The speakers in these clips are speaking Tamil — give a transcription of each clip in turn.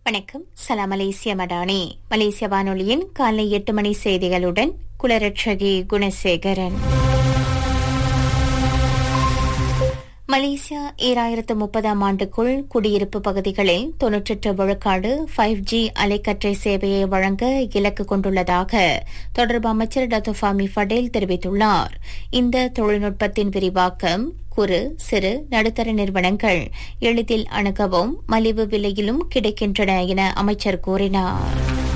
வணக்கம் சலாம் மலேசிய மடானி மலேசிய வானொலியின் காலை எட்டு மணி செய்திகளுடன் குலரட்சகி குணசேகரன் மலேசியா ஈராயிரத்து முப்பதாம் ஆண்டுக்குள் குடியிருப்பு பகுதிகளில் தொன்னூற்றெட்டு விழுக்காடு ஃபைவ் ஜி அலைக்கற்றை சேவையை வழங்க இலக்கு கொண்டுள்ளதாக தொடர்பு அமைச்சர் டத்தோஃபாமி ஃபடேல் தெரிவித்துள்ளார் இந்த தொழில்நுட்பத்தின் விரிவாக்கம் குறு சிறு நடுத்தர நிறுவனங்கள் எளிதில் அணுகவும் மலிவு விலையிலும் கிடைக்கின்றன என அமைச்சர் கூறினார்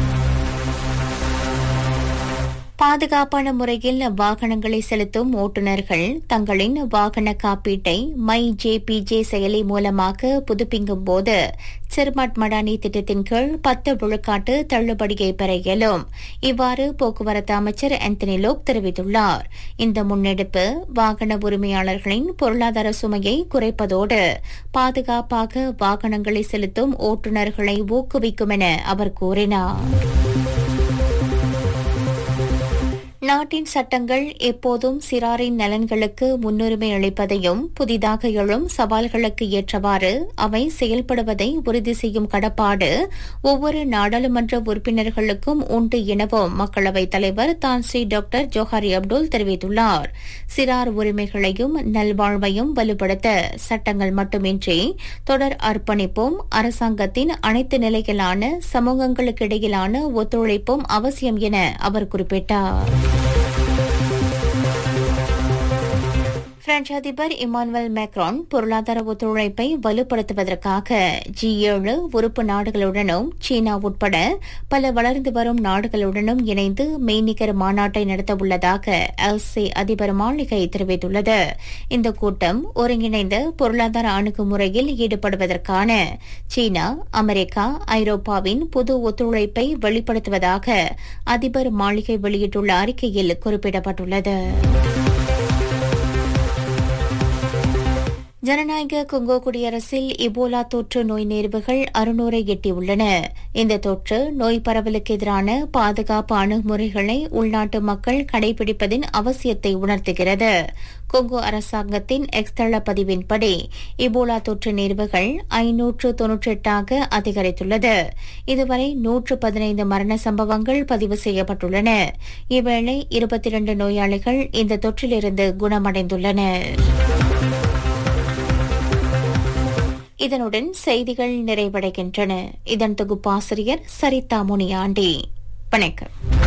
பாதுகாப்பான முறையில் வாகனங்களை செலுத்தும் ஓட்டுநர்கள் தங்களின் வாகன காப்பீட்டை மை ஜேபிஜே செயலி மூலமாக புதுப்பிக்கும் போது சிறுமாட் மடானி திட்டத்தின் கீழ் பத்து விழுக்காட்டு தள்ளுபடியை பெற இயலும் இவ்வாறு போக்குவரத்து அமைச்சர் ஆந்தனி லோக் தெரிவித்துள்ளார் இந்த முன்னெடுப்பு வாகன உரிமையாளர்களின் பொருளாதார சுமையை குறைப்பதோடு பாதுகாப்பாக வாகனங்களை செலுத்தும் ஓட்டுநர்களை ஊக்குவிக்கும் என அவர் கூறினார் நாட்டின் சட்டங்கள் எப்போதும் சிறாரின் நலன்களுக்கு முன்னுரிமை அளிப்பதையும் புதிதாக எழும் சவால்களுக்கு ஏற்றவாறு அவை செயல்படுவதை உறுதி செய்யும் கடப்பாடு ஒவ்வொரு நாடாளுமன்ற உறுப்பினர்களுக்கும் உண்டு எனவும் மக்களவைத் தலைவர் தான்ஸ்ரீ டாக்டர் ஜோஹாரி அப்துல் தெரிவித்துள்ளார் சிறார் உரிமைகளையும் நல்வாழ்வையும் வலுப்படுத்த சட்டங்கள் மட்டுமின்றி தொடர் அர்ப்பணிப்பும் அரசாங்கத்தின் அனைத்து நிலையிலான சமூகங்களுக்கிடையிலான ஒத்துழைப்பும் அவசியம் என அவர் குறிப்பிட்டார் பிரெஞ்சு அதிபர் இமானுவல் மேக்ரான் பொருளாதார ஒத்துழைப்பை வலுப்படுத்துவதற்காக ஜி ஏழு உறுப்பு நாடுகளுடனும் சீனா உட்பட பல வளர்ந்து வரும் நாடுகளுடனும் இணைந்து மெய்நிகர் மாநாட்டை நடத்தவுள்ளதாக எல்சி அதிபர் மாளிகை தெரிவித்துள்ளது இந்த கூட்டம் ஒருங்கிணைந்த பொருளாதார அணுகுமுறையில் ஈடுபடுவதற்கான சீனா அமெரிக்கா ஐரோப்பாவின் புது ஒத்துழைப்பை வெளிப்படுத்துவதாக அதிபர் மாளிகை வெளியிட்டுள்ள அறிக்கையில் குறிப்பிடப்பட்டுள்ளது ஜனநாயக கொங்கோ குடியரசில் இபோலா தொற்று நோய் நேர்வுகள் அறுநூறை எட்டியுள்ளன இந்த தொற்று நோய் பரவலுக்கு எதிரான பாதுகாப்பு அணுகுமுறைகளை உள்நாட்டு மக்கள் கடைபிடிப்பதின் அவசியத்தை உணர்த்துகிறது கொங்கோ அரசாங்கத்தின் எக்ஸ்தள பதிவின்படி இபோலா தொற்று நேர்வுகள் ஐநூற்று தொன்னூற்றி எட்டாக அதிகரித்துள்ளது இதுவரை நூற்று பதினைந்து மரண சம்பவங்கள் பதிவு செய்யப்பட்டுள்ளன இவ்வேளை இருபத்தி இரண்டு நோயாளிகள் இந்த தொற்றிலிருந்து குணமடைந்துள்ளனர் இதனுடன் செய்திகள் நிறைவடைகின்றன இதன் தொகுப்பாசிரியர் சரிதா முனியாண்டி வணக்கம்